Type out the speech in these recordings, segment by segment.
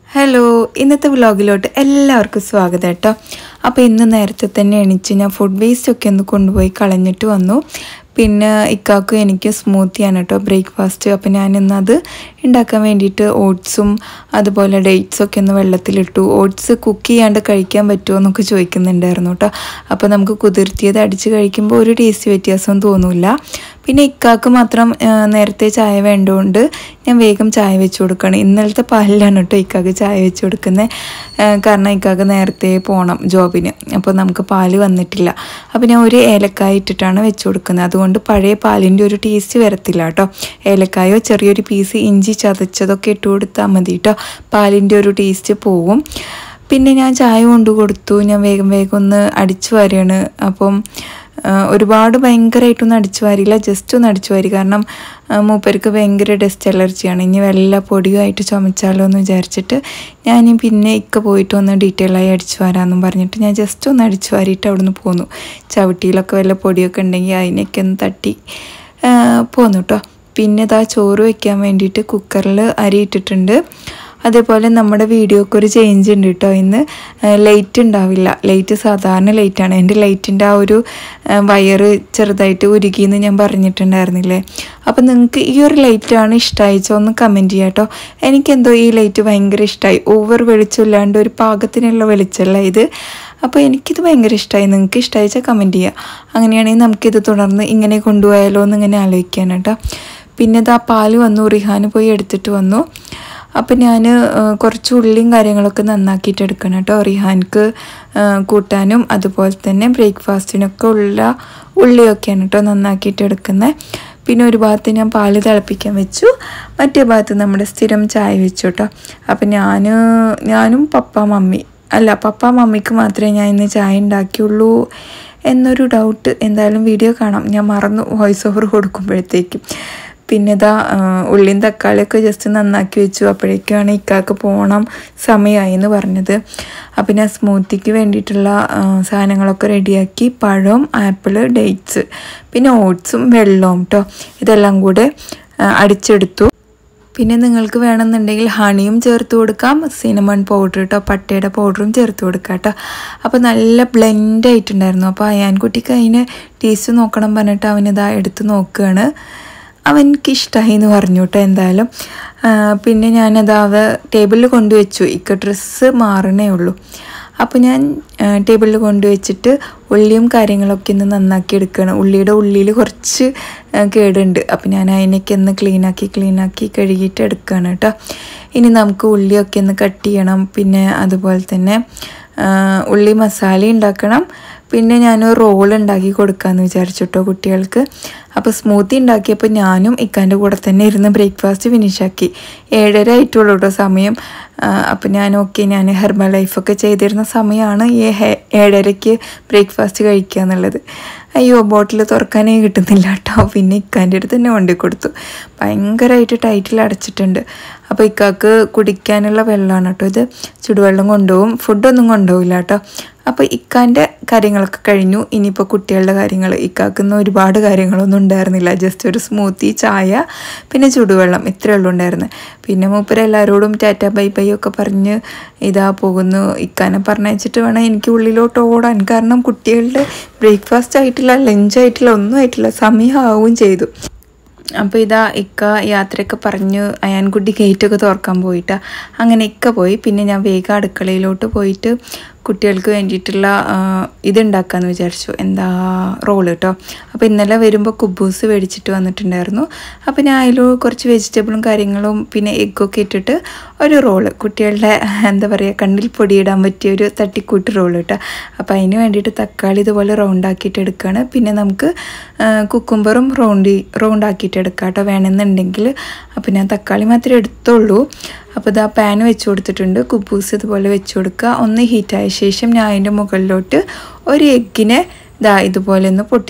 hello ഇന്നത്തെ വ്ലോഗിലോട്ട് എല്ലാവർക്കും സ്വാഗതം കേട്ടോ അപ്പോൾ ഇന്ന് നേരത്തെ തന്നെ എണീച്ച് ഞാൻ ഫുഡ് വേസ്റ്റ് ഒക്കെ ഒന്ന് കൊണ്ടുപോയി കളഞ്ഞിട്ട് വന്നു പിന്നെ ഇക്കാക്കും എനിക്ക് സ്മൂത്തിയാണ് കേട്ടോ ബ്രേക്ക്ഫാസ്റ്റ് അപ്പോൾ ഞാൻ ഇന്ന് അത് ഉണ്ടാക്കാൻ വേണ്ടിയിട്ട് ഓട്സും അതുപോലെ ഡേറ്റ്സ് ഒക്കെ ഒന്ന് വെള്ളത്തിലിട്ടു ഓട്സ് കുക്ക് ചെയ്യാണ്ട് കഴിക്കാൻ പറ്റുമോ എന്നൊക്കെ ചോദിക്കുന്നുണ്ടായിരുന്നു കേട്ടോ അപ്പോൾ നമുക്ക് കുതിർത്തിയത് അടിച്ച് കഴിക്കുമ്പോൾ ഒരു ടേസ്റ്റ് വ്യത്യാസം തോന്നില്ല പിന്നെ ഇക്കാക്ക് മാത്രം ആ, നേരത്തെ ചായ വേണ്ടതുകൊണ്ട് ഞാൻ വേഗം ചായ വെച്ച് കൊടുക്കണം ഇന്നലത്തെ പാലിലാണ് കേട്ടോ ഇക്കാക്ക് ചായ വെച്ച് കൊടുക്കുന്നത് കാരണം ഇക്കാക്ക് നേരത്തെ പോകണം ജോബിന് അപ്പോൾ നമുക്ക് പാല് വന്നിട്ടില്ല അപ്പോൾ ഞാൻ ഒരു ഏലക്കായ ഇട്ടിട്ടാണ് വെച്ച് കൊടുക്കുന്നത് അതുകൊണ്ട് പഴയ പാലിൻ്റെ ഒരു ടേസ്റ്റ് വരത്തില്ല കേട്ടോ ഏലക്കായോ ചെറിയൊരു പീസ് ഇഞ്ചി ചതച്ചതൊക്കെ ഇട്ട് കൊടുത്താൽ മതി കേട്ടോ പാലിൻ്റെ ഒരു ടേസ്റ്റ് പോവും പിന്നെ ഞാൻ ചായ കൊണ്ടു കൊടുത്തു ഞാൻ വേഗം വേഗം ഒന്ന് അടിച്ചു വാരിയാണ് അപ്പം ആ, ഒരുപാട് ഭയങ്കരമായിട്ടൊന്നും അടിച്ചു വാരില്ല ജസ്റ്റ് ഒന്ന് അടിച്ചു വാരി കാരണം ആ, മൂപ്പർക്ക് ഭയങ്കര ഡസ്റ്റ് അലർജിയാണ് ഇനി വല്ല പൊടിയുമായിട്ട് ചുമച്ചാലോ എന്ന് വിചാരിച്ചിട്ട് ഞാൻ പിന്നെ ഇക്ക പോയിട്ട് ഒന്ന് ഡീറ്റെയിൽ ആയി അടിച്ചു വരാമെന്നും പറഞ്ഞിട്ട് ഞാൻ ജസ്റ്റ് ഒന്ന് അടിച്ചു വാരിയിട്ട് അവിടുന്ന് പോന്നു ചവിട്ടിയിലൊക്കെ വല്ല പൊടിയൊക്കെ ഉണ്ടെങ്കിൽ അതിനൊക്കെ ഒന്ന് തട്ടി ആ, പോന്നു കേട്ടോ പിന്നെ ഇതാ ചോറ് വെക്കാൻ വേണ്ടിയിട്ട് കുക്കറിൽ അരി ഇട്ടിട്ടുണ്ട് അതേപോലെ നമ്മുടെ വീഡിയോക്ക് ഒരു ചേഞ്ച് ഉണ്ട് കേട്ടോ ഇന്ന് ലൈറ്റ് ഉണ്ടാവില്ല ലൈറ്റ് സാധാരണ ലൈറ്റാണ് എൻ്റെ ലൈറ്റിൻ്റെ ആ ഒരു വയറ് ചെറുതായിട്ട് ഉരുകിയെന്ന് ഞാൻ പറഞ്ഞിട്ടുണ്ടായിരുന്നില്ലേ അപ്പം നിങ്ങൾക്ക് ഈ ഒരു ലൈറ്റാണ് ഇഷ്ടമായിച്ചോ ഒന്ന് കമൻറ്റ് ചെയ്യാം കേട്ടോ എനിക്കെന്തോ ഈ ലൈറ്റ് ഭയങ്കര ഇഷ്ടമായി ഓവർ വെളിച്ചമില്ലാണ്ട് ഒരു പാകത്തിനുള്ള വെളിച്ചമല്ല ഇത് അപ്പോൾ എനിക്കിത് ഭയങ്കര ഇഷ്ടമായി നിങ്ങൾക്ക് ഇഷ്ടമായിച്ചാൽ കമൻറ്റ് ചെയ്യുക അങ്ങനെയാണെങ്കിൽ നമുക്കിത് തുടർന്ന് ഇങ്ങനെ കൊണ്ടുപോയാലോ എന്ന് ഇങ്ങനെ ആലോചിക്കാൻ കേട്ടോ പിന്നെ ഇതാ പാല് വന്നു റിഹാന് പോയി എടുത്തിട്ട് വന്നു അപ്പം ഞാൻ കുറച്ച് ഉള്ളിയും കാര്യങ്ങളൊക്കെ നന്നാക്കിയിട്ട് എടുക്കണം കേട്ടോ റിഹാൻക്ക് ആ, കൂട്ടാനും അതുപോലെ തന്നെ ബ്രേക്ക്ഫാസ്റ്റിനൊക്കെ ഉള്ള ഉള്ളിയൊക്കെയാണ് കേട്ടോ നന്നാക്കിയിട്ട് എടുക്കുന്നത് പിന്നെ ഒരു ഭാഗത്ത് ഞാൻ പാല് തിളപ്പിക്കാൻ വെച്ചു മറ്റേ ഭാഗത്ത് നമ്മുടെ സ്ഥിരം ചായ വെച്ചു കേട്ടോ അപ്പം ഞാൻ ഞാനും പപ്പ മമ്മി അല്ല പപ്പ മമ്മിക്ക് മാത്രമേ ഞാൻ ഇന്ന് ചായ ഉണ്ടാക്കിയുള്ളൂ എന്നൊരു ഡൗട്ട് എന്തായാലും വീഡിയോ കാണാം ഞാൻ മറന്നു വോയിസ് ഓവർ കൊടുക്കുമ്പോഴത്തേക്കും പിന്നെ ഇതാ ആ, ഉള്ളിയും തക്കാളിയൊക്കെ ജസ്റ്റ് നന്നാക്കി വെച്ചു അപ്പോഴേക്കാണ് ഇക്കാക്ക് പോകണം സമയമായി എന്ന് പറഞ്ഞത് അപ്പം ഞാൻ സ്മൂത്തിക്ക് വേണ്ടിയിട്ടുള്ള ആ, സാധനങ്ങളൊക്കെ റെഡിയാക്കി പഴം ആപ്പിള് ഡേറ്റ്സ് പിന്നെ ഓട്സും വെള്ളവും കേട്ടോ ഇതെല്ലാം കൂടെ ആ, അടിച്ചെടുത്തു പിന്നെ നിങ്ങൾക്ക് വേണമെന്നുണ്ടെങ്കിൽ ഹണിയും ചേർത്ത് കൊടുക്കാം സിനമൺ പൗഡർ കേട്ടോ പട്ടയുടെ പൗഡറും ചേർത്ത് കൊടുക്കാം കേട്ടോ അപ്പോൾ നല്ല ബ്ലെൻഡ് ആയിട്ടുണ്ടായിരുന്നു അപ്പോൾ അയാൻകുട്ടിക്ക് അതിന് ടേസ്റ്റ് നോക്കണം പറഞ്ഞിട്ട് അവനിതാ എടുത്ത് നോക്കുകയാണ് അവനിക്ക് ഇഷ്ടമായി എന്ന് പറഞ്ഞു കേട്ടോ എന്തായാലും ആ, പിന്നെ ഞാനത് അവ ടേബിളിൽ കൊണ്ടുവച്ചു ഇക്ക ഡ്രസ്സ് മാറണേ ഉള്ളൂ അപ്പോൾ ഞാൻ ടേബിളിൽ കൊണ്ടുവച്ചിട്ട് ഉള്ളിയും കാര്യങ്ങളൊക്കെ ഒന്ന് നന്നാക്കി എടുക്കുകയാണ് ഉള്ളിയുടെ ഉള്ളിൽ കുറച്ച് ആ, കേടുണ്ട് അപ്പോൾ ഞാൻ അതിനൊക്കെ ഒന്ന് ക്ലീനാക്കി ക്ലീനാക്കി കഴുകിയിട്ട് എടുക്കുകയാണ് കേട്ടോ ഇനി നമുക്ക് ഉള്ളിയൊക്കെ ഒന്ന് കട്ട് ചെയ്യണം പിന്നെ അതുപോലെ തന്നെ ആ, ഉള്ളി മസാല ഉണ്ടാക്കണം പിന്നെ ഞാൻ റോൾ ഉണ്ടാക്കി കൊടുക്കാമെന്ന് വിചാരിച്ചു കേട്ടോ കുട്ടികൾക്ക് അപ്പോൾ സ്മൂത്തി ഉണ്ടാക്കിയപ്പോൾ ഞാനും ഇക്കാൻ്റെ കൂടെ തന്നെ ഇരുന്ന് ബ്രേക്ക്ഫാസ്റ്റ് ഫിനിഷാക്കി ഏഴര ആയിട്ടുള്ളൂ കേട്ടോ സമയം അപ്പോൾ ഞാൻ ഓക്കെ ഞാൻ ഹെർബൽ ലൈഫൊക്കെ ചെയ്തിരുന്ന സമയമാണ് ഈ ഹെ- ഏഴരയ്ക്ക് ബ്രേക്ക്ഫാസ്റ്റ് കഴിക്കുക എന്നുള്ളത് അയ്യോ ബോട്ടിൽ തുറക്കാനേ കിട്ടുന്നില്ല കേട്ടോ പിന്നെ ഇക്കാൻ്റെ അടുത്ത് തന്നെ കൊണ്ടു കൊടുത്തു ഭയങ്കരമായിട്ട് ടൈറ്റിൽ അടച്ചിട്ടുണ്ട് അപ്പോൾ ഇക്കാക്ക് കുടിക്കാനുള്ള വെള്ളമാണ് കേട്ടോ ഇത് ചുടുവെള്ളം കൊണ്ടുപോകും ഫുഡൊന്നും കൊണ്ടുപോകില്ല കേട്ടോ അപ്പോൾ ഇക്കാൻ്റെ കാര്യങ്ങളൊക്കെ കഴിഞ്ഞു ഇനിയിപ്പോൾ കുട്ടികളുടെ കാര്യങ്ങൾ ഇക്കാക്കുന്ന ഒരുപാട് കാര്യങ്ങളൊന്നും ഉണ്ടായിരുന്നില്ല ജസ്റ്റ് ഒരു സ്മൂത്തി ചായ പിന്നെ ചുടുവെള്ളം ഇത്രയേ ഉള്ളൂ ഉണ്ടായിരുന്നത് പിന്നെ മൂപ്പര് എല്ലാവരോടും ടാറ്റ ബൈ ബൈ ഒക്കെ പറഞ്ഞ് ഇതാ പോകുന്നു ഇക്കാനെ പറഞ്ഞയച്ചിട്ട് വേണം എനിക്ക് ഉള്ളിലോട്ട് ഓടാൻ കാരണം കുട്ടികളുടെ ബ്രേക്ക്ഫാസ്റ്റ് ആയിട്ടില്ല ലഞ്ച് ആയിട്ടില്ല ഒന്നും ആയിട്ടില്ല സമയമാവുകയും ചെയ്തു അപ്പോൾ ഇതാ ഇക്ക യാത്രയൊക്കെ പറഞ്ഞു അയാൻകുട്ടി ഗേറ്റൊക്കെ തുറക്കാൻ പോയിട്ടാ അങ്ങനെ ഇക്ക പോയി പിന്നെ ഞാൻ വേഗം അടുക്കളയിലോട്ട് പോയിട്ട് കുട്ടികൾക്ക് വേണ്ടിയിട്ടുള്ള ആ, ഇതുണ്ടാക്കാമെന്ന് വിചാരിച്ചു എന്താ റോള് കേട്ടോ അപ്പോൾ ഇന്നലെ വരുമ്പോൾ കുബൂസ് മേടിച്ചിട്ട് വന്നിട്ടുണ്ടായിരുന്നു അപ്പോൾ ഞാൻ അതിൽ കുറച്ച് വെജിറ്റബിളും കാര്യങ്ങളും പിന്നെ എഗ്ഗൊക്കെ ഇട്ടിട്ട് ഒരു റോള് കുട്ടികളുടെ എന്താ പറയുക കണ്ണിൽ പൊടിയിടാൻ പറ്റിയ ഒരു തട്ടിക്കൂട്ട് റോള് കേട്ടോ അപ്പോൾ അതിന് വേണ്ടിയിട്ട് തക്കാളി ഇതുപോലെ റൗണ്ട് ആക്കിയിട്ട് എടുക്കുകയാണ് പിന്നെ നമുക്ക് കുക്കുംബറും റൗണ്ട് റൗണ്ട് ആക്കിയിട്ട് എടുക്കാം കേട്ടോ വേണമെന്നുണ്ടെങ്കിൽ അപ്പോൾ ഞാൻ തക്കാളി മാത്രമേ എടുത്തുള്ളൂ അപ്പോൾ ഇതാ പാൻ വെച്ച് കൊടുത്തിട്ടുണ്ട് കുബൂസ് ഇതുപോലെ വെച്ച് കൊടുക്കുക ഒന്ന് ഹീറ്റായ ശേഷം ഞാൻ അതിൻ്റെ മുകളിലോട്ട് ഒരു എഗ്ഗിനെ ദാ ഇതുപോലെ ഒന്ന് പൊട്ടിച്ച്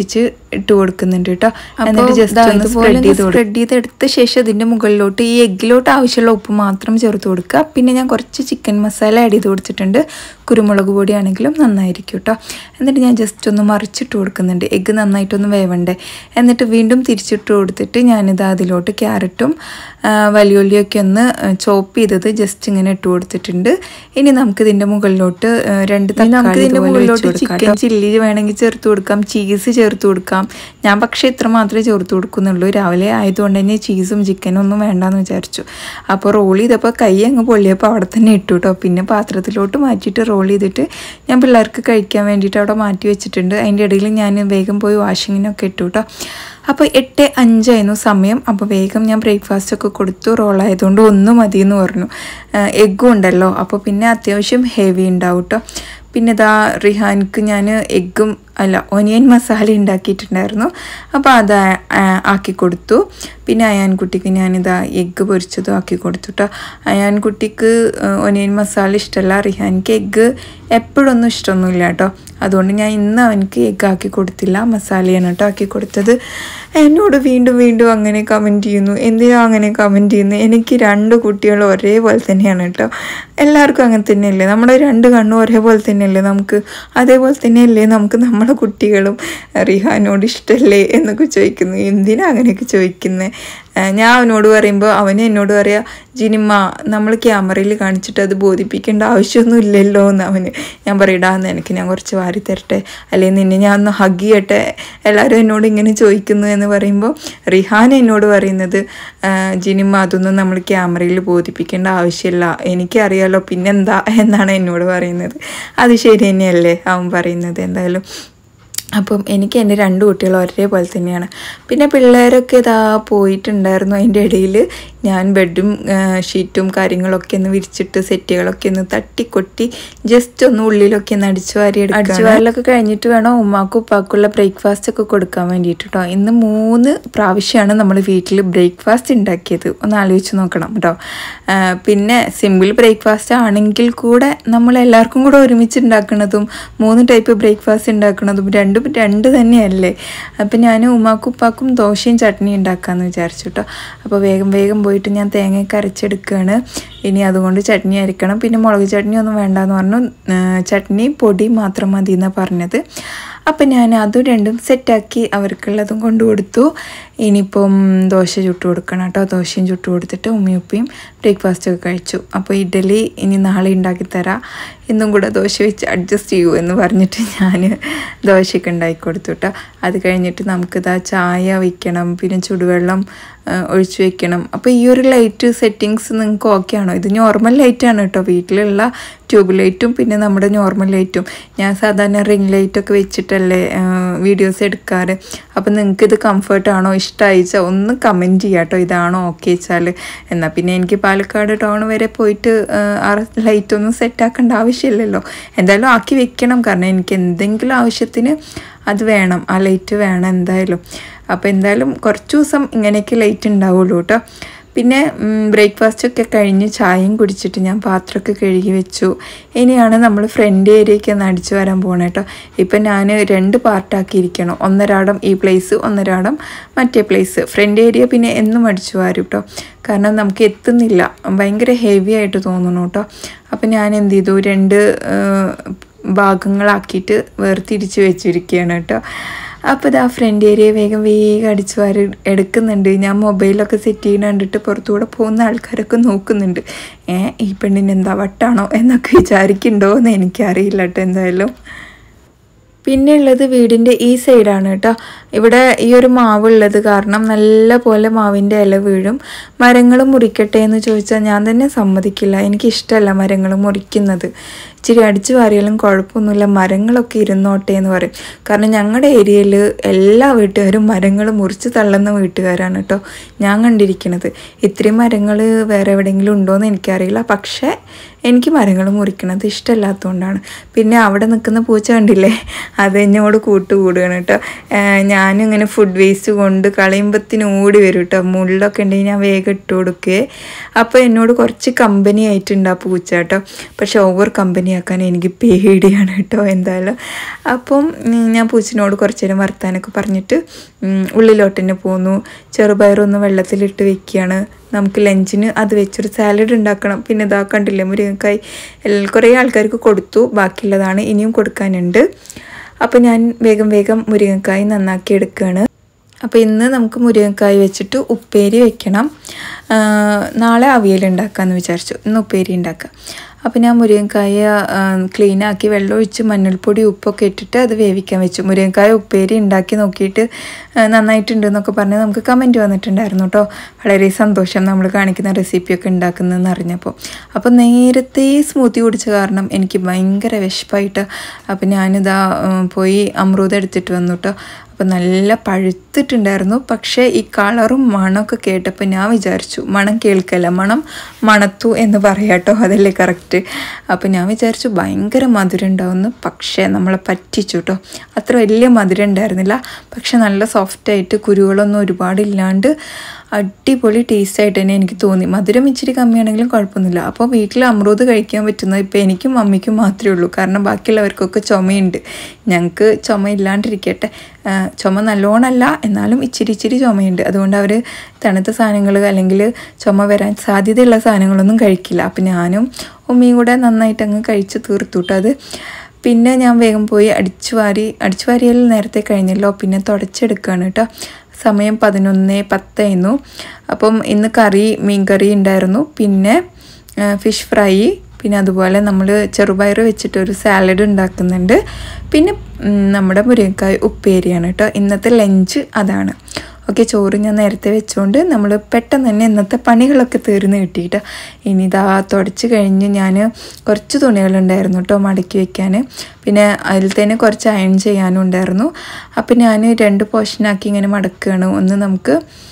ഇട്ട് കൊടുക്കുന്നുണ്ട് കേട്ടോ എന്നിട്ട് ജസ്റ്റ് ഒന്ന് സ്പ്രെഡ് ചെയ്ത് സ്പ്രെഡ് ചെയ്തെടുത്ത ശേഷം ഇതിൻ്റെ മുകളിലോട്ട് ഈ എഗ്ഗിലോട്ട് ആവശ്യമുള്ള ഉപ്പ് മാത്രം ചേർത്ത് കൊടുക്കുക പിന്നെ ഞാൻ കുറച്ച് ചിക്കൻ മസാല ആഡ് ചെയ്ത് കൊടുത്തിട്ടുണ്ട് കുരുമുളക് പൊടി ആണെങ്കിലും നന്നായിരിക്കും കേട്ടോ എന്നിട്ട് ഞാൻ ജസ്റ്റ് ഒന്ന് മറിച്ചിട്ട് കൊടുക്കുന്നുണ്ട് എഗ്ഗ് നന്നായിട്ടൊന്ന് വേവണ്ടേ എന്നിട്ട് വീണ്ടും തിരിച്ചിട്ട് കൊടുത്തിട്ട് ഞാനിത് അതിലോട്ട് ക്യാരറ്റും ആ, വലിയുള്ളിയൊക്കെ ഒന്ന് ചോപ്പ് ചെയ്തത് ജസ്റ്റ് ഇങ്ങനെ ഇട്ട് കൊടുത്തിട്ടുണ്ട് ഇനി നമുക്ക് ഇതിൻ്റെ മുകളിലോട്ട് ആ, രണ്ട് തക്കാളി ഇതിൻ്റെ മുകളിലോട്ട് ചിക്കൻ ചില്ലി വേണമെങ്കിൽ ചേർത്ത് കൊടുക്കാം ചീസ് ചേർത്ത് കൊടുക്കാം ഞാൻ പക്ഷേ ഇത്ര മാത്രമേ ചേർത്ത് കൊടുക്കുന്നുള്ളൂ രാവിലെ ആയതുകൊണ്ട് തന്നെ ചീസും ചിക്കനും ഒന്നും വേണ്ടാന്ന് വിചാരിച്ചു അപ്പോൾ റോൾ ചെയ്തപ്പോൾ കൈ അങ്ങ് പൊള്ളിയപ്പോൾ അവിടെ തന്നെ ഇട്ടു കേട്ടോ പിന്നെ പാത്രത്തിലോട്ട് മാറ്റിയിട്ട് റോൾ ചെയ്തിട്ട് ഞാൻ പിള്ളേർക്ക് കഴിക്കാൻ വേണ്ടിയിട്ട് അവിടെ മാറ്റി വെച്ചിട്ടുണ്ട് അതിൻ്റെ ഇടയിൽ ഞാൻ വേഗം പോയി വാഷിങ്ങിനൊക്കെ ഇട്ടു കേട്ടോ അപ്പോൾ എട്ട് അഞ്ചായിരുന്നു സമയം അപ്പോൾ വേഗം ഞാൻ ബ്രേക്ക്ഫാസ്റ്റ് ഒക്കെ കൊടുത്തു റോൾ ആയതുകൊണ്ട് ഒന്ന് മതി എന്ന് പറഞ്ഞു എഗ്ഗും ഉണ്ടല്ലോ അപ്പോൾ പിന്നെ അത്യാവശ്യം ഹെവി ഉണ്ടാവും കേട്ടോ പിന്നെ ഇതാ റിഹാൻക്ക് ഞാൻ എഗ്ഗും അല്ല ഒനിയൻ മസാല ഉണ്ടാക്കിയിട്ടുണ്ടായിരുന്നു അപ്പോൾ അത് ആ- ആക്കി കൊടുത്തു പിന്നെ അയാൻകുട്ടിക്ക് ഞാനിതാ എഗ്ഗ് പൊരിച്ചതും ആക്കി കൊടുത്തു കേട്ടോ അയാൻകുട്ടിക്ക് ഒനിയൻ മസാല ഇഷ്ടമല്ല റിഹാൻക്ക് എഗ്ഗ് എപ്പോഴൊന്നും ഇഷ്ടമൊന്നുമില്ല കേട്ടോ അതുകൊണ്ട് ഞാൻ ഇന്ന് അവനക്ക് എഗ്ഗ് ആക്കി കൊടുത്തില്ല മസാലയാണ് കേട്ടോ ആക്കി കൊടുത്തത് എന്നോട് വീണ്ടും വീണ്ടും അങ്ങനെ കമൻറ്റ് ചെയ്യുന്നു എന്തിനാ അങ്ങനെ കമൻറ്റ് ചെയ്യുന്നു എനിക്ക് രണ്ട് കുട്ടികൾ ഒരേപോലെ തന്നെയാണ് കേട്ടോ എല്ലാവർക്കും അങ്ങനെ തന്നെയല്ലേ നമ്മുടെ രണ്ട് കണ്ണും ഒരേപോലെ തന്നെയല്ലേ നമുക്ക് അതേപോലെ തന്നെയല്ലേ നമുക്ക് നമ്മുടെ കുട്ടികളും റിഹാനോട് ഇഷ്ടമല്ലേ എന്നൊക്കെ ചോദിക്കുന്നു എന്തിനാ അങ്ങനെയൊക്കെ ചോദിക്കുന്നത് ഞാൻ അവനോട് പറയുമ്പോൾ അവന് എന്നോട് പറയാ ജിനിമ്മ നമ്മൾ ക്യാമറയിൽ കാണിച്ചിട്ട് അത് ബോധിപ്പിക്കേണ്ട ആവശ്യമൊന്നും ഇല്ലല്ലോ എന്ന് അവന് ഞാൻ പറയടാ എന്ന് എനിക്ക് ഞാൻ കുറച്ച് വാരി തരട്ടെ അല്ലെങ്കിൽ നിന്നെ ഞാൻ ഒന്ന് ഹഗ് ചെയ്യട്ടെ എല്ലാവരും എന്നോട് ഇങ്ങനെ ചോദിക്കുന്നു എന്ന് പറയുമ്പോൾ റിഹാൻ എന്നോട് പറയുന്നത് "ആ, ജിനിമ്മ അതൊന്നും നമ്മൾ ക്യാമറയിൽ ബോധിപ്പിക്കേണ്ട ആവശ്യമില്ല എനിക്കറിയാലോ പിന്നെന്താ എന്നാണ് എന്നോട് പറയുന്നത് അത് ശരി തന്നെയല്ലേ അവൻ പറയുന്നത് എന്തായാലും അപ്പം എനിക്ക് എൻ്റെ രണ്ട് കുട്ടികൾ ഒരേപോലെ തന്നെയാണ് പിന്നെ പിള്ളേരൊക്കെ ഇതാ പോയിട്ടുണ്ടായിരുന്നു അതിൻ്റെ ഇടയിൽ ഞാൻ ബെഡും ഷീറ്റും കാര്യങ്ങളൊക്കെ ഒന്ന് വിരിച്ചിട്ട് സെറ്റുകളൊക്കെ ഒന്ന് തട്ടിക്കൊട്ടി ജസ്റ്റ് ഒന്ന് ഉള്ളിലൊക്കെ ഒന്ന് അടിച്ചു വാരി അടിച്ചു വാരലൊക്കെ കഴിഞ്ഞിട്ട് വേണം ഉമ്മാക്കും ഉപ്പാക്കുള്ള ബ്രേക്ക്ഫാസ്റ്റ് ഒക്കെ കൊടുക്കാൻ വേണ്ടിയിട്ട് കേട്ടോ ഇന്ന് മൂന്ന് പ്രാവശ്യമാണ് നമ്മൾ വീട്ടിൽ ബ്രേക്ക്ഫാസ്റ്റ് ഉണ്ടാക്കിയത് ഒന്ന് ആലോചിച്ച് നോക്കണം കേട്ടോ ആ, പിന്നെ സിമ്പിൾ ബ്രേക്ക്ഫാസ്റ്റ് ആണെങ്കിൽ കൂടെ നമ്മൾ എല്ലാവർക്കും കൂടെ ഒരുമിച്ച് ഉണ്ടാക്കുന്നതും മൂന്ന് ടൈപ്പ് ബ്രേക്ക്ഫാസ്റ്റ് ഉണ്ടാക്കുന്നതും രണ്ടും രണ്ട് തന്നെയല്ലേ അപ്പം ഞാൻ ഉമ്മാക്കും ഉപ്പാക്കും ദോശയും ചട്നിയും ഉണ്ടാക്കാമെന്ന് വിചാരിച്ചു കേട്ടോ അപ്പോൾ വേഗം വേഗം പോയിട്ട് ഞാൻ തേങ്ങയൊക്കെ അരച്ചെടുക്കുകയാണ് ഇനി അതുകൊണ്ട് ചട്നി അരക്കണം പിന്നെ മുളക് ചട്നി ഒന്നും വേണ്ടാന്ന് പറഞ്ഞു ആ, ചട്നി പൊടി മാത്രം മതി എന്നാണ് പറഞ്ഞത് അപ്പം ഞാൻ അതും രണ്ടും സെറ്റാക്കി അവർക്കുള്ളതും കൊണ്ടു കൊടുത്തു ഇനിയിപ്പം ദോശ ചുട്ടു കൊടുക്കണം കേട്ടോ ദോശയും ചുട്ടു കൊടുത്തിട്ട് ഉമ്മയും ഉപ്പയും ബ്രേക്ക്ഫാസ്റ്റ് ഒക്കെ കഴിച്ചു അപ്പോൾ ഇഡലി ഇനി നാളെ ഉണ്ടാക്കി തരാം ഇന്നും കൂടെ ദോശ വെച്ച് അഡ്ജസ്റ്റ് ചെയ്യൂ എന്ന് പറഞ്ഞിട്ട് ഞാൻ ദോശയൊക്കെ ഉണ്ടാക്കി കൊടുത്തു കേട്ടോ അത് കഴിഞ്ഞിട്ട് നമുക്കിതാ ചായ വയ്ക്കണം പിന്നെ ചുടുവെള്ളം ആ, ഒഴിച്ചു വെക്കണം അപ്പോൾ ഈ ഒരു ലൈറ്റ് സെറ്റിങ്സ് നിങ്ങൾക്ക് ഓക്കെ ആണോ ഇത് നോർമൽ ലൈറ്റാണ് കേട്ടോ വീട്ടിലുള്ള ട്യൂബ് ലൈറ്റും പിന്നെ നമ്മുടെ നോർമൽ ലൈറ്റും ഞാൻ സാധാരണ റിംഗ് ലൈറ്റൊക്കെ വെച്ചിട്ടല്ലേ വീഡിയോസ് എടുക്കാറ് അപ്പോൾ നിങ്ങൾക്ക് ഇത് കംഫർട്ടാണോ ഇഷ്ടമായിച്ചാൽ ഒന്ന് കമൻറ്റ് ചെയ്യാം കേട്ടോ ഇതാണോ ഓക്കെ വെച്ചാൽ എന്നാൽ പിന്നെ എനിക്ക് പാലക്കാട് ടൗൺ വരെ പോയിട്ട് ആ, ആ ലൈറ്റൊന്നും സെറ്റാക്കേണ്ട ആവശ്യമില്ലല്ലോ എന്തായാലും ആക്കി വെക്കണം കാരണം എനിക്ക് എന്തെങ്കിലും ആവശ്യത്തിന് അത് വേണം ആ ലൈറ്റ് വേണം എന്തായാലും അപ്പോൾ എന്തായാലും കുറച്ച് ദിവസം ഇങ്ങനെയൊക്കെ ലൈറ്റ് ഉണ്ടാവുള്ളൂ കേട്ടോ പിന്നെ ബ്രേക്ക്ഫാസ്റ്റ് ഒക്കെ കഴിഞ്ഞ് ചായയും കുടിച്ചിട്ട് ഞാൻ പാത്രമൊക്കെ കഴുകി വെച്ചു ഇനിയാണ് നമ്മൾ ഫ്രണ്ട് ഏരിയയ്ക്ക് ഒന്ന് അടിച്ചു വരാൻ പോകണം കേട്ടോ ഇപ്പം ഞാൻ രണ്ട് പാർട്ടാക്കിയിരിക്കണം ഒന്നരാടം ഈ പ്ലേസ് ഒന്നരാടം മറ്റേ പ്ലേസ് ഫ്രണ്ട് ഏരിയ പിന്നെ എന്നും അടിച്ചു വാരും കേട്ടോ കാരണം നമുക്ക് എത്തുന്നില്ല ഭയങ്കര ഹെവി ആയിട്ട് തോന്നുന്നു കേട്ടോ അപ്പം ഞാൻ എന്ത് ചെയ്തു രണ്ട് ആ, ഭാഗങ്ങളാക്കിയിട്ട് വേർതിരിച്ച് വെച്ചിരിക്കുകയാണ് കേട്ടോ അപ്പോൾ ഇതാ ഫ്രണ്ട് ഏരിയ വേഗം വേഗം അടിച്ചു വാരി എടുക്കുന്നുണ്ട് ഞാൻ മൊബൈലൊക്കെ സെറ്റ് ചെയ്യുന്ന കണ്ടിട്ട് പുറത്തുകൂടെ പോകുന്ന ആൾക്കാരൊക്കെ നോക്കുന്നുണ്ട് ഏ ഈ പെണ്ണിന് എന്താ വട്ടാണോ എന്നൊക്കെ വിചാരിക്കുന്നുണ്ടോ എന്ന് എനിക്കറിയില്ല കേട്ടോ എന്തായാലും പിന്നെ ഉള്ളത് വീടിൻ്റെ ഈ സൈഡാണ് കേട്ടോ ഇവിടെ ഈ ഒരു മാവ് ഉള്ളത് കാരണം നല്ല പോലെ മാവിൻ്റെ ഇല വീഴും മരങ്ങൾ മുറിക്കട്ടെ എന്ന് ചോദിച്ചാൽ ഞാൻ തന്നെ സമ്മതിക്കില്ല എനിക്കിഷ്ടമല്ല മരങ്ങൾ മുറിക്കുന്നത് ഇച്ചിരി അടിച്ചു വാരിയാലും കുഴപ്പമൊന്നുമില്ല മരങ്ങളൊക്കെ ഇരുന്നോട്ടെ എന്ന് പറയും കാരണം ഞങ്ങളുടെ ഏരിയയിൽ എല്ലാ വീട്ടുകാരും മരങ്ങൾ മുറിച്ച് തള്ളുന്ന വീട്ടുകാരാണ് കേട്ടോ ഞാൻ കണ്ടിരിക്കുന്നത് ഇത്രയും മരങ്ങൾ വേറെ എവിടെയെങ്കിലും ഉണ്ടോ എന്ന് എനിക്കറിയില്ല പക്ഷേ എനിക്ക് മരങ്ങൾ മുറിക്കണത് ഇഷ്ടമല്ലാത്തതുകൊണ്ടാണ് പിന്നെ അവിടെ നിൽക്കുന്ന പൂച്ച കണ്ടില്ലേ അത് എന്നോട് കൂട്ടുകൂടുകയാണ് കേട്ടോ ഏഹ് ഞാനും ഇങ്ങനെ ഫുഡ് വേസ്റ്റ് കൊണ്ട് കളയുമ്പത്തിന് ഓടി വരും കേട്ടോ മുള്ളൊക്കെ ഉണ്ടെങ്കിൽ ഞാൻ വേഗം ഇട്ട് കൊടുക്കുകയെ അപ്പോൾ എന്നോട് കുറച്ച് കമ്പനി ആയിട്ടുണ്ട് ആ പൂച്ച കേട്ടോ പക്ഷെ ഓവർ കമ്പനി പണിയാക്കാൻ എനിക്ക് പേടിയാണ് കേട്ടോ എന്തായാലും അപ്പം ഉം, ഞാൻ പൂച്ചിനോട് കുറച്ച് നേരം വർത്താനൊക്കെ പറഞ്ഞിട്ട് ഉം, ഉള്ളിലോട്ട് തന്നെ പോന്നു ചെറുപയറൊന്ന് വെള്ളത്തിലിട്ട് വെക്കുകയാണ് നമുക്ക് ലഞ്ചിന് അത് വെച്ചൊരു സാലഡ് ഉണ്ടാക്കണം പിന്നെ ഇതാ കണ്ടില്ലേ മുരിങ്ങക്കായ് എൽ- കുറേ ആൾക്കാർക്ക് കൊടുത്തു ബാക്കിയുള്ളതാണ് ഇനിയും കൊടുക്കാനുണ്ട് അപ്പോൾ ഞാൻ വേഗം വേഗം മുരിങ്ങക്കായ് നന്നാക്കി എടുക്കുകയാണ് അപ്പോൾ ഇന്ന് നമുക്ക് മുരിങ്ങക്കായ് വെച്ചിട്ട് ഉപ്പേരി വെക്കണം ആ, നാളെ അവിയൽ ഉണ്ടാക്കാമെന്ന് വിചാരിച്ചു ഇന്ന് ഉപ്പേരി ഉണ്ടാക്കാം അപ്പോൾ ഞാൻ മുരിങ്ങക്കായ ക്ലീൻ ആക്കി വെള്ളം ഒഴിച്ച് മഞ്ഞൾപ്പൊടി ഉപ്പൊക്കെ ഇട്ടിട്ട് അത് വേവിക്കാൻ വെച്ചു മുരിങ്ങക്കായ ഉപ്പേരി ഉണ്ടാക്കി നോക്കിയിട്ട് ആ, നന്നായിട്ടുണ്ട് എന്നൊക്കെ പറഞ്ഞ് നമുക്ക് കമൻറ്റ് വന്നിട്ടുണ്ടായിരുന്നു കേട്ടോ വളരെ സന്തോഷം നമ്മൾ കാണിക്കുന്ന റെസിപ്പിയൊക്കെ ഉണ്ടാക്കുന്നതെന്ന് അറിഞ്ഞപ്പോൾ അപ്പോൾ നേരത്തെ സ്മൂത്തി കുടിച്ച കാരണം എനിക്ക് ഭയങ്കര വിശപ്പായിട്ട് അപ്പോൾ ഞാനിതാ ഉം, പോയി അമൃതം എടുത്തിട്ട് വന്നു കേട്ടോ അപ്പോൾ നല്ല പഴുത്തിട്ടുണ്ടായിരുന്നു പക്ഷേ ഈ കളറും മണമൊക്കെ കേട്ടപ്പോൾ ഞാൻ വിചാരിച്ചു മണം കേൾക്കല്ല മണം മണത്തു എന്ന് പറയാട്ടോ അതല്ലേ കറക്റ്റ് അപ്പോൾ ഞാൻ വിചാരിച്ചു ഭയങ്കര മധുരം ഉണ്ടാവുമെന്ന് പക്ഷേ നമ്മളെ പറ്റിച്ചു കേട്ടോ അത്ര വലിയ മധുരം ഉണ്ടായിരുന്നില്ല പക്ഷെ നല്ല സോഫ്റ്റായിട്ട് കുരുകളൊന്നും ഒരുപാടില്ലാണ്ട് അടിപൊളി ടേസ്റ്റ് ആയിട്ട് തന്നെ എനിക്ക് തോന്നി മധുരം ഇച്ചിരി കമ്മിയാണെങ്കിലും കുഴപ്പമൊന്നുമില്ല അപ്പോൾ വീട്ടിൽ അമൃത് കഴിക്കാൻ പറ്റുന്നത് ഇപ്പോൾ എനിക്കും മമ്മിക്കും മാത്രമേ ഉള്ളൂ കാരണം ബാക്കിയുള്ളവർക്കൊക്കെ ചുമയുണ്ട് ഞങ്ങൾക്ക് ചുമ ഇല്ലാണ്ടിരിക്കട്ടെ ആ, ചുമ നല്ലോണമല്ല എന്നാലും ഇച്ചിരി ഇച്ചിരി ചുമയുണ്ട് അതുകൊണ്ട് അവർ തണുത്ത സാധനങ്ങൾ അല്ലെങ്കിൽ ചുമ വരാൻ സാധ്യതയുള്ള സാധനങ്ങളൊന്നും കഴിക്കില്ല അപ്പം ഞാനും ഉമ്മയും കൂടെ നന്നായിട്ട് അങ്ങ് കഴിച്ച് തീർത്തുട്ടോ അത് പിന്നെ ഞാൻ വേഗം പോയി അടിച്ചു വാരി അടിച്ചു വാരിയാൽ നേരത്തെ കഴിഞ്ഞല്ലോ പിന്നെ തുടച്ചെടുക്കുകയാണ് കേട്ടോ സമയം പതിനൊന്ന് പത്തായിരുന്നു അപ്പം ഇന്ന് കറി മീൻ കറി ഉണ്ടായിരുന്നു പിന്നെ ഫിഷ് ഫ്രൈ പിന്നെ അതുപോലെ നമ്മൾ ചെറുപയർ വെച്ചിട്ട് ഒരു സാലഡ് ഉണ്ടാക്കുന്നുണ്ട് പിന്നെ ഉം, നമ്മുടെ മുരിങ്ങക്കായ് ഉപ്പേരിയാണ് കേട്ടോ ഇന്നത്തെ ലഞ്ച് അതാണ് ഓക്കെ ചോറ് ഞാൻ നേരത്തെ വെച്ചുകൊണ്ട് നമ്മൾ പെട്ടെന്ന് തന്നെ ഇന്നത്തെ പണികളൊക്കെ തീർന്ന് കിട്ടിയിട്ട് ഇനി ഇതാ തുടച്ച് കഴിഞ്ഞ് ഞാൻ കുറച്ച് തുണികളുണ്ടായിരുന്നു കേട്ടോ മടക്കി വെക്കാൻ പിന്നെ അതിൽ തന്നെ കുറച്ച് അയൺ ചെയ്യാനും ഉണ്ടായിരുന്നു അപ്പം ഞാൻ രണ്ട് പോർഷനാക്കി ഇങ്ങനെ മടക്കുകയാണ് ഒന്ന് നമുക്ക്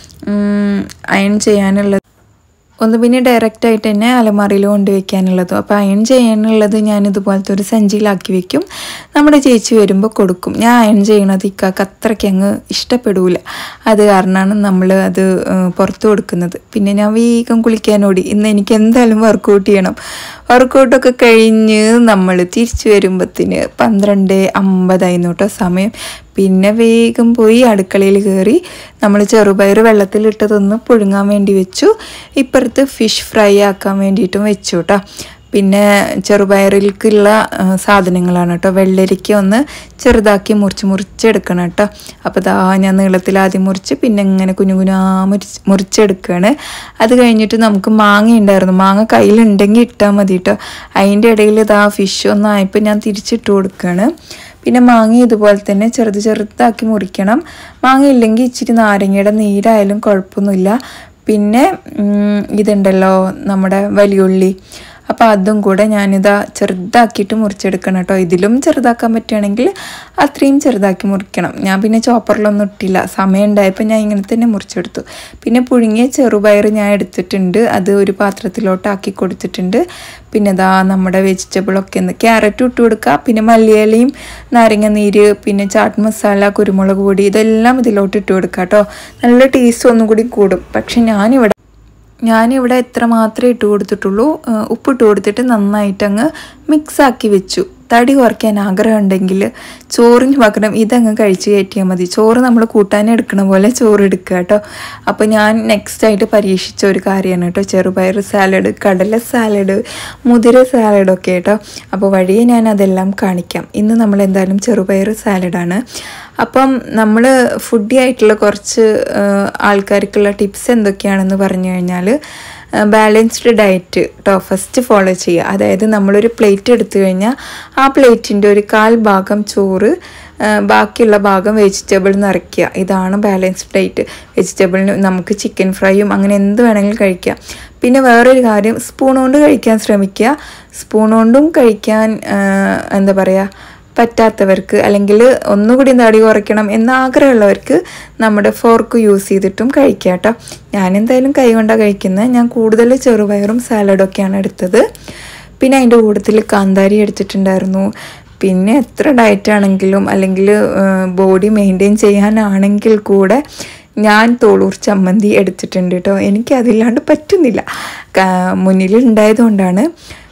അയൺ ചെയ്യാനുള്ളത് ഒന്ന് പിന്നെ ഡയറക്റ്റ് ആയിട്ട് തന്നെ അലമാറിയിൽ കൊണ്ടുവയ്ക്കാനുള്ളതും അപ്പോൾ അയൺ ചെയ്യാനുള്ളത് ഞാൻ ഇതുപോലത്തെ ഒരു സഞ്ചിയിലാക്കി വെക്കും നമ്മുടെ ചേച്ചി വരുമ്പോൾ കൊടുക്കും ഞാൻ അയൺ ചെയ്യണത് ഇക്കാക്ക് അത്രയ്ക്ക് അങ്ങ് ഇഷ്ടപ്പെടൂല അത് കാരണമാണ് നമ്മൾ അത് ഏഹ്, പുറത്ത് കൊടുക്കുന്നത് പിന്നെ ഞാൻ വേഗം കുളിക്കാനോടി ഇന്ന് എനിക്ക് എന്തായാലും വർക്കൗട്ട് ചെയ്യണം വർക്കൗട്ടൊക്കെ കഴിഞ്ഞ് നമ്മൾ തിരിച്ചു വരുമ്പത്തിന് പന്ത്രണ്ട് അമ്പതായിരുന്നു കേട്ടോ സമയം പിന്നെ വേഗം പോയി അടുക്കളയിൽ കയറി നമ്മൾ ചെറുപയർ വെള്ളത്തിലിട്ടതൊന്ന് പുഴുങ്ങാൻ വേണ്ടി വെച്ചു ഇപ്പുറത്ത് ഫിഷ് ഫ്രൈ ആക്കാൻ വേണ്ടിയിട്ടും വെച്ചു കേട്ടോ പിന്നെ ചെറുപയറിലേക്കുള്ള ആ, സാധനങ്ങളാണ് കേട്ടോ വെള്ളരിക്ക ഒന്ന് ചെറുതാക്കി മുറിച്ച് മുറിച്ചെടുക്കണം കേട്ടോ അപ്പോൾ ദാ ഞാൻ നീളത്തിൽ ആദ്യം മുറിച്ച് പിന്നെ ഇങ്ങനെ കുഞ്ഞു കുഞ്ഞാ മുറിച്ച് മുറിച്ചെടുക്കുകയാണ് അത് കഴിഞ്ഞിട്ട് നമുക്ക് മാങ്ങ ഉണ്ടായിരുന്നു മാങ്ങ കയ്യിലുണ്ടെങ്കിൽ ഇട്ടാൽ മതി കേട്ടോ അതിൻ്റെ ഇടയിൽ ഇതാ ഫിഷ് ഒന്നായപ്പോൾ ഞാൻ തിരിച്ചിട്ട് കൊടുക്കുകയാണ് പിന്നെ മാങ്ങ ഇതുപോലെ തന്നെ ചെറുത് ചെറുതാക്കി മുറിക്കണം മാങ്ങ ഇല്ലെങ്കിൽ ഇച്ചിരി നാരങ്ങയുടെ നീരായാലും കുഴപ്പമൊന്നുമില്ല പിന്നെ ഉം, ഇതുണ്ടല്ലോ നമ്മുടെ വലിയുള്ളി അപ്പോൾ അതും കൂടെ ഞാനിതാ ചെറുതാക്കിയിട്ട് മുറിച്ചെടുക്കണം കേട്ടോ ഇതിലും ചെറുതാക്കാൻ പറ്റുകയാണെങ്കിൽ അത്രയും ചെറുതാക്കി മുറിക്കണം ഞാൻ പിന്നെ ചോപ്പറിലൊന്നും ഇട്ടില്ല സമയം ഉണ്ടായപ്പോൾ ഞാൻ ഇങ്ങനെ തന്നെ മുറിച്ചെടുത്തു പിന്നെ പുഴുങ്ങിയ ചെറുപയർ ഞാൻ എടുത്തിട്ടുണ്ട് അത് ഒരു പാത്രത്തിലോട്ട് ആക്കി കൊടുത്തിട്ടുണ്ട് പിന്നെ ഇതാ നമ്മുടെ വെജിറ്റബിളൊക്കെ ഒന്ന് ക്യാരറ്റ് ഇട്ട് കൊടുക്കുക പിന്നെ മല്ലിയിലയും നാരങ്ങ നീര് പിന്നെ ചാട്ട് മസാല കുരുമുളക് പൊടി ഇതെല്ലാം ഇതിലോട്ട് ഇട്ട് കൊടുക്കുക കേട്ടോ നല്ല ടേസ്റ്റ് ഒന്നും കൂടി കൂടും പക്ഷെ ഞാനിവിടെ ഞാനിവിടെ എത്ര മാത്രമേ ഇട്ട് കൊടുത്തിട്ടുള്ളൂ ഏഹ് ഉപ്പിട്ട് കൊടുത്തിട്ട് നന്നായിട്ട് അങ്ങ് മിക്സാക്കി വെച്ചു തടി കുറയ്ക്കാൻ ആഗ്രഹം ഉണ്ടെങ്കിൽ ചോറിന് പകരം ഇതങ്ങ് കഴിച്ച് കയറ്റിയാൽ മതി ചോറ് നമ്മൾ കൂട്ടാൻ എടുക്കണ പോലെ ചോറ് എടുക്കുക കേട്ടോ അപ്പോൾ ഞാൻ നെക്സ്റ്റ് ആയിട്ട് പരീക്ഷിച്ച ഒരു കാര്യമാണ് കേട്ടോ ചെറുപയർ സാലഡ് കടല സാലഡ് മുതിര സാലഡൊക്കെ കേട്ടോ അപ്പോൾ വഴിയെ ഞാൻ അതെല്ലാം കാണിക്കാം ഇന്ന് നമ്മൾ എന്തായാലും ചെറുപയർ സാലഡാണ് അപ്പം നമ്മൾ ഫുഡി ആയിട്ടുള്ള കുറച്ച് ആ, ആൾക്കാർക്കുള്ള ടിപ്സ് എന്തൊക്കെയാണെന്ന് പറഞ്ഞു കഴിഞ്ഞാൽ ബാലൻസ്ഡ് ഡയറ്റ് കേട്ടോ ഫസ്റ്റ് ഫോളോ ചെയ്യുക അതായത് നമ്മളൊരു പ്ലേറ്റ് എടുത്തു കഴിഞ്ഞാൽ ആ പ്ലേറ്റിൻ്റെ ഒരു കാൽ ഭാഗം ചോറ് ആ, ബാക്കിയുള്ള ഭാഗം വെജിറ്റബിൾ നിറയ്ക്കുക ഇതാണ് ബാലൻസ്ഡ് ഡയറ്റ് വെജിറ്റബിളിന് നമുക്ക് ചിക്കൻ ഫ്രൈയും അങ്ങനെ എന്ത് വേണമെങ്കിലും കഴിക്കാം പിന്നെ വേറൊരു കാര്യം സ്പൂൺ കൊണ്ട് കഴിക്കാൻ ശ്രമിക്കുക സ്പൂൺ കൊണ്ടും കഴിക്കാൻ ആ, എന്താ പറയുക പറ്റാത്തവർക്ക് അല്ലെങ്കിൽ ഒന്നുകൂടി തടി കുറയ്ക്കണം എന്ന് ആഗ്രഹമുള്ളവർക്ക് നമ്മുടെ ഫോർക്ക് യൂസ് ചെയ്തിട്ടും കഴിക്കാം കേട്ടോ ഞാൻ എന്തായാലും കൈ കൊണ്ടാണ് കഴിക്കുന്നത് ഞാൻ കൂടുതൽ ചെറുപയറും സാലഡൊക്കെയാണ് എടുത്തത് പിന്നെ അതിൻ്റെ കൂട്ടത്തിൽ കാന്താരി എടുത്തിട്ടുണ്ടായിരുന്നു പിന്നെ എത്ര ഡയറ്റ് ആണെങ്കിലും അല്ലെങ്കിൽ ബോഡി മെയിൻറ്റെയിൻ ചെയ്യാനാണെങ്കിൽ കൂടെ ഞാൻ തോളൂർ ചമ്മന്തി എടുത്തിട്ടുണ്ട് കേട്ടോ എനിക്ക് അതില്ലാണ്ട് പറ്റുന്നില്ല കാ- മുന്നിൽ ഉണ്ടായതുകൊണ്ടാണ്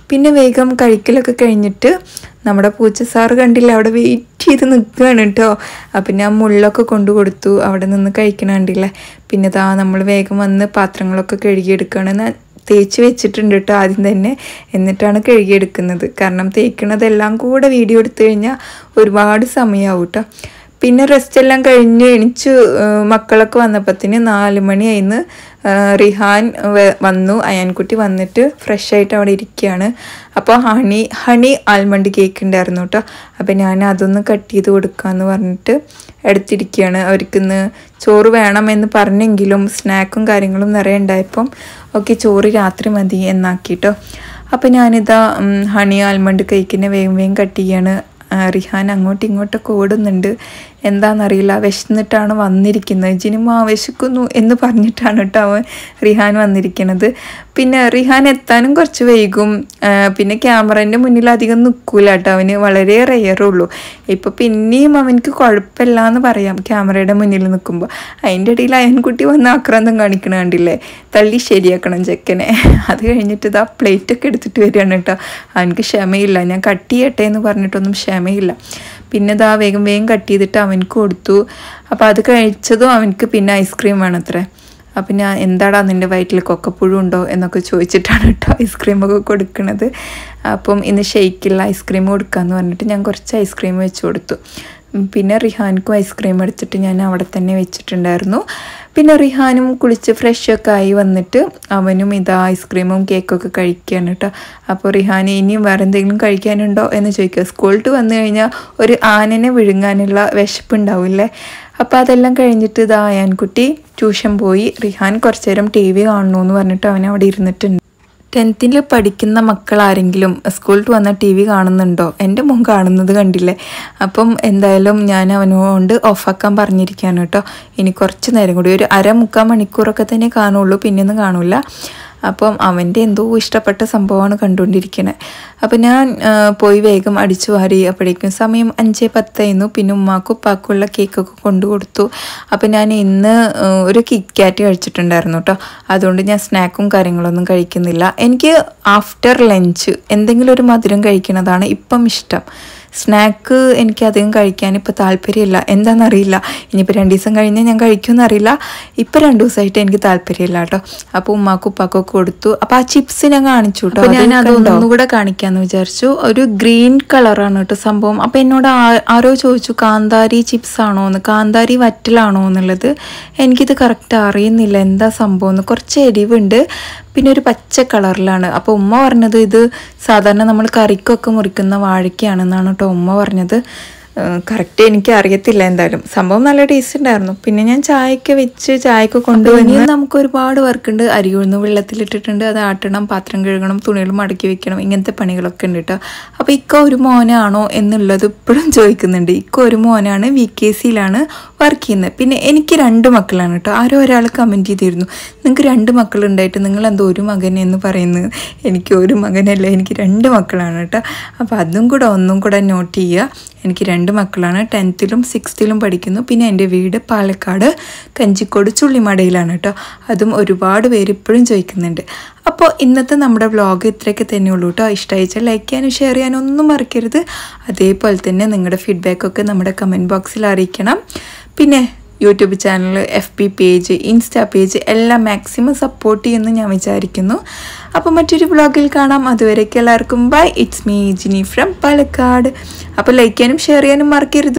പിന്നെ വേഗം കഴിക്കലൊക്കെ കഴിഞ്ഞിട്ട് നമ്മുടെ പൂച്ച സാറ് കണ്ടില്ല അവിടെ വെയിറ്റ് ചെയ്ത് നിൽക്കുകയാണ് കേട്ടോ അപ്പം ഞാൻ മുള്ളൊക്കെ കൊണ്ടു കൊടുത്തു അവിടെ നിന്ന് കഴിക്കണ കണ്ടില്ലേ പിന്നെ ദാ നമ്മൾ വേഗം വന്ന് പാത്രങ്ങളൊക്കെ കഴുകിയെടുക്കുകയാണ് ഞാൻ തേച്ച് വെച്ചിട്ടുണ്ട് കേട്ടോ ആദ്യം തന്നെ എന്നിട്ടാണ് കഴുകിയെടുക്കുന്നത് കാരണം തേക്കണതെല്ലാം കൂടെ വീഡിയോ എടുത്തു കഴിഞ്ഞാൽ ഒരുപാട് സമയമാവും കേട്ടോ പിന്നെ റെസ്റ്റ് എല്ലാം കഴിഞ്ഞ് എണിച്ച് ഏഹ് മക്കളൊക്കെ വന്നപ്പത്തിന് നാല് മണിയായിന്ന് ഏഹ് റിഹാൻ വ- വന്നു അയാൻകുട്ടി വന്നിട്ട് ഫ്രഷ് ആയിട്ട് അവിടെ ഇരിക്കുകയാണ് അപ്പോൾ ഹണി ഹണി ആൽമണ്ട് കേക്ക് ഉണ്ടായിരുന്നു കേട്ടോ അപ്പോൾ ഞാൻ അതൊന്ന് കട്ട് ചെയ്ത് കൊടുക്കാമെന്ന് പറഞ്ഞിട്ട് എടുത്തിരിക്കുകയാണ് അവർക്കിന്ന് ചോറ് വേണമെന്ന് പറഞ്ഞെങ്കിലും സ്നാക്കും കാര്യങ്ങളും നിറയെ ഉണ്ടായപ്പം ഓക്കെ ചോറ് രാത്രി മതി എന്നാക്കിട്ടോ അപ്പോൾ ഞാനിതാ ഉം, ഹണി ആൽമണ്ട് കേക്കിനെ വേഗം വേഗം കട്ട് ചെയ്യാണ് ആ, റിഹാൻ അങ്ങോട്ടും ഇങ്ങോട്ടൊക്കെ ഓടുന്നുണ്ട് എന്താണെന്നറിയില്ല വിശന്നിട്ടാണ് വന്നിരിക്കുന്നത് ജിനിമ വിശക്കുന്നു എന്ന് പറഞ്ഞിട്ടാണ് കേട്ടോ അവൻ റിഹാൻ വന്നിരിക്കുന്നത് പിന്നെ റിഹാൻ എത്താനും കുറച്ച് വൈകും ആ, പിന്നെ ക്യാമറേൻ്റെ മുന്നിൽ അധികം നിൽക്കൂല കേട്ടോ അവന് വളരെ റെയറുള്ളൂ ഇപ്പോൾ പിന്നെയും അവനക്ക് കുഴപ്പമില്ല എന്ന് പറയാം ക്യാമറയുടെ മുന്നിൽ നിൽക്കുമ്പോൾ അതിൻ്റെ ഇടയിൽ അയൻകുട്ടി വന്ന് ആക്രാന്തം കാണിക്കണ കണ്ടില്ലേ തള്ളി ശരിയാക്കണം ചെക്കനെ അത് കഴിഞ്ഞിട്ട് ഇതാ പ്ലേറ്റൊക്കെ എടുത്തിട്ട് വരികയാണ് കേട്ടോ അവനക്ക് ക്ഷമയില്ല ഞാൻ കട്ട് ചെയ്യട്ടെ എന്ന് പറഞ്ഞിട്ടൊന്നും ക്ഷമയില്ല പിന്നെ ഇതാ വേഗം വേഗം കട്ട് ചെയ്തിട്ട് അവനക്ക് കൊടുത്തു അപ്പോൾ അത് കഴിച്ചതും അവനക്ക് പിന്നെ ഐസ്ക്രീം വേണം അത്രേ അപ്പം ഞാൻ എന്താടാ നിൻ്റെ വയറ്റിൽ കൊക്കപ്പുഴു ഉണ്ടോ എന്നൊക്കെ ചോദിച്ചിട്ടാണ് കേട്ടോ ഐസ്ക്രീമൊക്കെ കൊടുക്കുന്നത് അപ്പം ഇന്ന് ഷെയ്ക്കില്ല ഐസ്ക്രീം കൊടുക്കാമെന്ന് പറഞ്ഞിട്ട് ഞാൻ കുറച്ച് ഐസ്ക്രീം വെച്ച് കൊടുത്തു ഉം, പിന്നെ റിഹാൻക്കും ഐസ്ക്രീം എടുത്തിട്ട് ഞാൻ അവിടെ തന്നെ വെച്ചിട്ടുണ്ടായിരുന്നു പിന്നെ റിഹാനും കുളിച്ച് ഫ്രഷൊക്കെ ആയി വന്നിട്ട് അവനും ഇതാ ഐസ്ക്രീമും കേക്കൊക്കെ കഴിക്കുകയാണ് കേട്ടോ അപ്പോൾ റിഹാൻ ഇനിയും വേറെ എന്തെങ്കിലും കഴിക്കാനുണ്ടോ എന്ന് ചോദിക്കുക സ്കൂളിട്ട് വന്നു കഴിഞ്ഞാൽ ഒരു ആനനെ വിഴുങ്ങാനുള്ള വിശപ്പുണ്ടാവില്ലേ അപ്പോൾ അതെല്ലാം കഴിഞ്ഞിട്ട് ഇതാ അയാൻകുട്ടി ട്യൂഷൻ പോയി റിഹാൻ കുറച്ചു നേരം ടി വി കാണണമെന്ന് പറഞ്ഞിട്ട് അവൻ അവിടെ ഇരുന്നിട്ടുണ്ട് ടെൻത്തിൽ പഠിക്കുന്ന മക്കൾ ആരെങ്കിലും സ്കൂളിൽ വന്ന ടി വി കാണുന്നുണ്ടോ എൻ്റെ മോൻ കാണുന്നത് കണ്ടില്ലേ അപ്പം എന്തായാലും ഞാൻ അവനോട് ഓഫാക്കാൻ പറഞ്ഞിരിക്കുകയാണ് കേട്ടോ ഇനി കുറച്ച് നേരം കൂടി ഒരു അര മുക്കാൽ മണിക്കൂറൊക്കെ തന്നെ കാണുള്ളൂ പിന്നെയൊന്നും കാണൂല അപ്പം അവൻ്റെ എന്തോ ഇഷ്ടപ്പെട്ട സംഭവമാണ് കണ്ടുകൊണ്ടിരിക്കുന്നത് അപ്പം ഞാൻ ആ, പോയി വേഗം അടിച്ചു വാരി അപ്പോഴേക്കും സമയം അഞ്ച് പത്തായിരുന്നു പിന്നെ ഉമ്മാക്കും ഉപ്പാക്കുള്ള കേക്കൊക്കെ കൊണ്ടു കൊടുത്തു അപ്പം ഞാൻ ഇന്ന് ആ, ഒരു കിറ്റ് കാറ്റ് കഴിച്ചിട്ടുണ്ടായിരുന്നു കേട്ടോ അതുകൊണ്ട് ഞാൻ സ്നാക്കും കാര്യങ്ങളൊന്നും കഴിക്കുന്നില്ല എനിക്ക് ആഫ്റ്റർ ലഞ്ച് എന്തെങ്കിലും ഒരു മധുരം കഴിക്കുന്നതാണ് ഇപ്പം ഇഷ്ടം സ്നാക്ക് എനിക്ക് അധികം കഴിക്കാൻ ഇപ്പോൾ താല്പര്യമില്ല എന്താണെന്നറിയില്ല ഇനിയിപ്പോൾ രണ്ട് ദിവസം കഴിഞ്ഞാൽ ഞാൻ കഴിക്കുമെന്ന് അറിയില്ല ഇപ്പോൾ രണ്ട് ദിവസമായിട്ട് എനിക്ക് താല്പര്യമില്ല കേട്ടോ അപ്പോൾ ഉമ്മാക്കും ഉപ്പാക്കൊക്കെ കൊടുത്തു അപ്പോൾ ആ ചിപ്സ് ഞാൻ കാണിച്ചു കേട്ടോ ഞാൻ അതൊന്നും കൂടെ കാണിക്കാമെന്ന് വിചാരിച്ചു ഒരു ഗ്രീൻ കളറാണ് കേട്ടോ സംഭവം അപ്പോൾ എന്നോട് ആ- ആരോ ചോദിച്ചു കാന്താരി ചിപ്സ് ആണോ എന്ന് കാന്താരി വറ്റലാണോ എന്നുള്ളത് എനിക്കിത് കറക്റ്റ് അറിയുന്നില്ല എന്താ സംഭവം എന്ന് കുറച്ച് എരിവുണ്ട് പിന്നെ ഒരു പച്ച കളറിലാണ് അപ്പോൾ ഉമ്മ പറഞ്ഞത് ഇത് സാധാരണ നമ്മൾ കറിക്കൊക്കെ മുറിക്കുന്ന വാഴയ്ക്കാണെന്നാണ് കേട്ടോ ഉമ്മ പറഞ്ഞത് കറക്റ്റ് എനിക്ക് അറിയത്തില്ല എന്തായാലും സംഭവം നല്ല ടേസ്റ്റ് ഉണ്ടായിരുന്നു പിന്നെ ഞാൻ ചായയൊക്കെ വെച്ച് ചായയൊക്കെ കൊണ്ടുവന്ന് നമുക്ക് ഒരുപാട് വർക്കുണ്ട് അരി ഉഴുന്ന് വെള്ളത്തിലിട്ടിട്ടുണ്ട് അത് ആട്ടണം പാത്രം കഴുകണം തുണികൾ മടക്കി വെക്കണം ഇങ്ങനത്തെ പണികളൊക്കെ ഉണ്ട് കേട്ടോ അപ്പോൾ ഇക്ക ഒരു മോനാണോ എന്നുള്ളത് ഇപ്പോഴും ചോദിക്കുന്നുണ്ട് ഇക്ക ഒരു മോനാണ് വി കെ സിയിലാണ് വർക്ക് ചെയ്യുന്നത് പിന്നെ എനിക്ക് രണ്ട് മക്കളാണ് കേട്ടോ ആരോ ഒരാൾ കമൻറ്റ് ചെയ്തിരുന്നു നിങ്ങൾക്ക് രണ്ട് മക്കളുണ്ടായിട്ട് നിങ്ങൾ എന്തോ ഒരു മകൻ എന്ന് പറയുന്നത് എനിക്ക് ഒരു മകനല്ല എനിക്ക് രണ്ട് മക്കളാണ് കേട്ടോ അപ്പോൾ അതും കൂടെ ഒന്നും കൂടെ നോട്ട് ചെയ്യുക എനിക്ക് രണ്ട് മക്കളാണ് ടെൻത്തിലും സിക്സ്ത്തിലും പഠിക്കുന്നു പിന്നെ എൻ്റെ വീട് പാലക്കാട് കഞ്ചിക്കോട് ചുള്ളിമടയിലാണ് കേട്ടോ അതും ഒരുപാട് പേര് ഇപ്പോഴും ചോദിക്കുന്നുണ്ട് അപ്പോൾ ഇന്നത്തെ നമ്മുടെ വ്ളോഗ് ഇത്രയൊക്കെ തന്നെ ഉള്ളൂ കേട്ടോ ഇഷ്ടമായിച്ചാൽ ലൈക്ക് ചെയ്യാനും ഷെയർ ചെയ്യാനും ഒന്നും മറക്കരുത് അതേപോലെ തന്നെ നിങ്ങളുടെ ഫീഡ്ബാക്കൊക്കെ നമ്മുടെ കമൻറ്റ് ബോക്സിൽ അറിയിക്കണം പിന്നെ YouTube channel F P page insta page എല്ലാം മാക്സിമം സപ്പോർട്ട് ചെയ്യുമെന്ന് ഞാൻ വിചാരിക്കുന്നു അപ്പോൾ മറ്റൊരു വ്ളോഗിൽ കാണാം അതുവരേക്കും എല്ലാവർക്കും bye it's me Jini from Palakkad അപ്പോൾ ലൈക്ക് ചെയ്യാനും ഷെയർ ചെയ്യാനും മറക്കരുത്